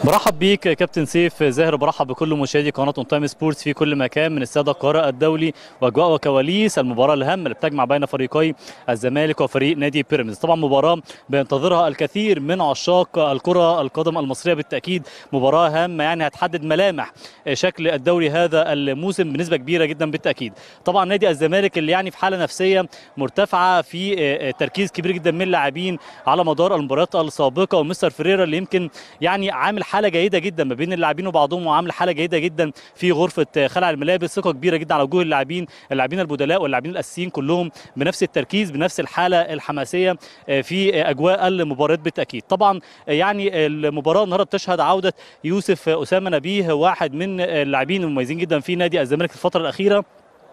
برحب بيك كابتن سيف زاهر برحب بكل مشاهدي قناه اون تايم سبورتس في كل مكان من استاد القاهره الدولي واجواء وكواليس المباراه الهامه اللي بتجمع بين فريقي الزمالك وفريق نادي بيراميدز طبعا مباراه بينتظرها الكثير من عشاق الكره القدم المصريه بالتاكيد مباراه هامه يعني هتحدد ملامح شكل الدوري هذا الموسم بنسبه كبيره جدا بالتاكيد طبعا نادي الزمالك اللي يعني في حاله نفسيه مرتفعه في تركيز كبير جدا من اللاعبين على مدار المباريات السابقه ومستر فريرا اللي يمكن يعني عامل حاله جيده جدا ما بين اللاعبين وبعضهم وعامل حاله جيده جدا في غرفه خلع الملابس ثقه كبيره جدا على وجوه اللاعبين اللاعبين البدلاء واللاعبين الاساسيين كلهم بنفس التركيز بنفس الحاله الحماسيه في اجواء المباريات بالتاكيد طبعا يعني المباراه النهارده بتشهد عوده يوسف اسامه نبيه واحد من اللاعبين المميزين جدا في نادي الزمالك في الفتره الاخيره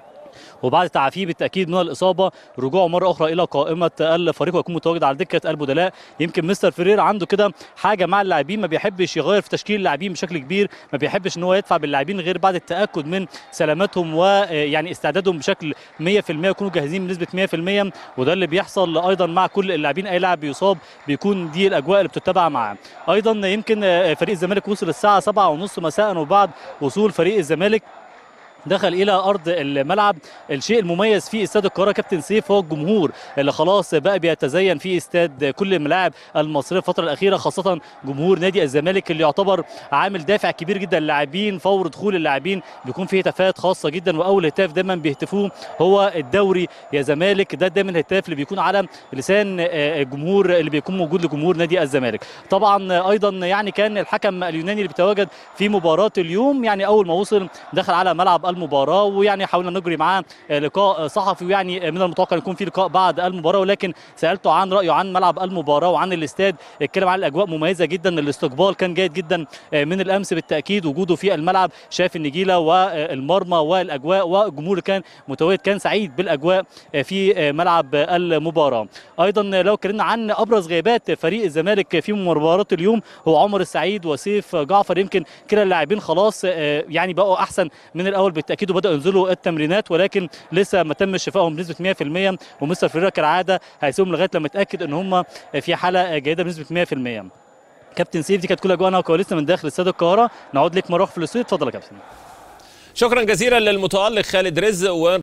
وبعد تعافيه بالتاكيد من الاصابه رجوعه مره اخرى الى قائمه الفريق ويكون متواجد على دكه البدلاء يمكن مستر فرير عنده كده حاجه مع اللاعبين ما بيحبش يغير في تشكيل اللاعبين بشكل كبير ما بيحبش ان هو يدفع باللاعبين غير بعد التاكد من سلامتهم ويعني استعدادهم بشكل 100% يكونوا جاهزين بنسبه 100% وده اللي بيحصل ايضا مع كل اللاعبين اي لاعب بيصاب بيكون دي الاجواء اللي بتتبع معاه ايضا يمكن فريق الزمالك وصل الساعه 7:30 مساء وبعد وصول فريق الزمالك دخل الى ارض الملعب الشيء المميز في استاد القاهره كابتن سيف هو الجمهور اللي خلاص بقى بيتزين في استاد كل الملاعب المصريه الفتره الاخيره خاصه جمهور نادي الزمالك اللي يعتبر عامل دافع كبير جدا للاعبين فور دخول اللاعبين بيكون فيه هتافات خاصه جدا واول هتاف دايما بيهتفوه هو الدوري يا زمالك ده دايما الهتاف اللي بيكون على لسان الجمهور اللي بيكون موجود لجمهور نادي الزمالك طبعا ايضا يعني كان الحكم اليوناني اللي بيتواجد في مباراه اليوم يعني اول ما وصل دخل على ملعب المباراه ويعني حاولنا نجري معاه لقاء صحفي ويعني من المتوقع يكون في لقاء بعد المباراه ولكن سالته عن رايه عن ملعب المباراه وعن الاستاد اتكلم عن الاجواء مميزه جدا الاستقبال كان جيد جدا من الامس بالتاكيد وجوده في الملعب شاف النجيله والمرمى والاجواء والجمهور كان متواجد كان سعيد بالاجواء في ملعب المباراه ايضا لو اتكلمنا عن ابرز غيابات فريق الزمالك في مباراه اليوم هو عمر السعيد وسيف جعفر يمكن كلا اللاعبين خلاص يعني بقوا احسن من الاول بالتاكيد وبداوا ينزلوا التمرينات ولكن لسه ما تمش شفائهم بنسبه 100% ومستر فريرا كالعاده هيسيبهم لغايه لما يتاكد ان هم في حاله جيده بنسبه 100% كابتن سيف دي كانت كل اجواءنا وكواليسنا من داخل استاد القاهره نعود لك مره في الاستوديو اتفضل يا كابتن شكرا جزيلا للمتالق خالد رزق و